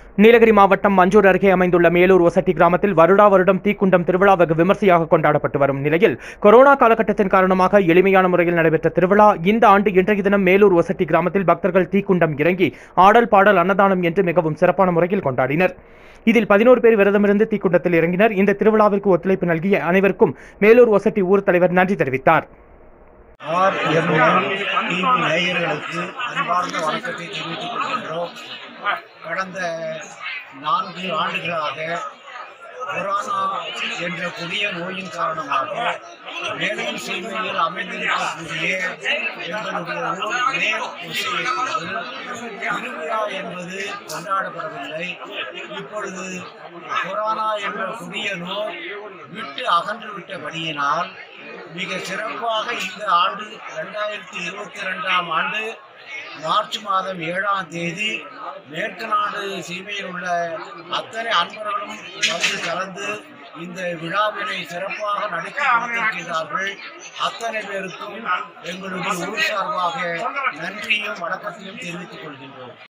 நீலகிரி மாவட்டம் மஞ்சூர் அருகே அமைந்துள்ள மேலூர் ஒசட்டி கிராமத்தில் வருடா வருடம் தீக்குண்டம் திருவிழா வெகு விமர்சையாக கொண்டாடப்பட்டு வரும் நிலையில் கொரோனா காலகட்டத்தின் காரணமாக எளிமையான முறையில் நடைபெற்ற திருவிழா இந்த ஆண்டு இன்றைய தினம் மேலூர் ஒசட்டி கிராமத்தில் பக்தர்கள் தீக்குண்டம் இறங்கி ஆடல் பாடல் அன்னதானம் என்று மிகவும் சிறப்பான முறையில் கொண்டாடினர் இதில் பதினோரு பேர் விரதமிருந்து தீக்குண்டத்தில் இறங்கினர் இந்த திருவிழாவிற்கு ஒத்துழைப்பு நல்கிய அனைவருக்கும் மேலூர் ஒசட்டி ஊர் தலைவர் நன்றி தெரிவித்தார் ஆர் எம்எம் டிவி நேயர்களுக்கு அன்பார்ந்த வணக்கத்தை தெரிவித்துக் கொள்கின்றோம் கடந்த நான்கு ஆண்டுகளாக கொரோனா என்ற கொடிய நோயின் காரணமாக மேலும் சீமையில் அமைந்திருக்கக்கூடிய எங்களுடைய ஊர் மேல் விஷயத்தில் திருவிழா என்பது கொண்டாடப்படவில்லை இப்பொழுது கொரோனா என்ற கொடிய நோய் விட்டு அகன்று விட்டபடியினால் மிக சிறப்பாக இந்த ஆண்டு ரெண்டாயிரத்தி இருபத்தி ரெண்டாம் ஆண்டு மார்ச் மாதம் ஏழாம் தேதி மேற்கு நாடு சீமையில் உள்ள அத்தனை அன்பர்களும் வந்து கலந்து இந்த விழாவினை சிறப்பாக நடத்தி கொடுத்திருக்கிறார்கள் அத்தனை பேருக்கும் எங்களுடைய ஊர் சார்பாக நன்றியும் வணக்கத்தையும் தெரிவித்துக் கொள்கின்றோம்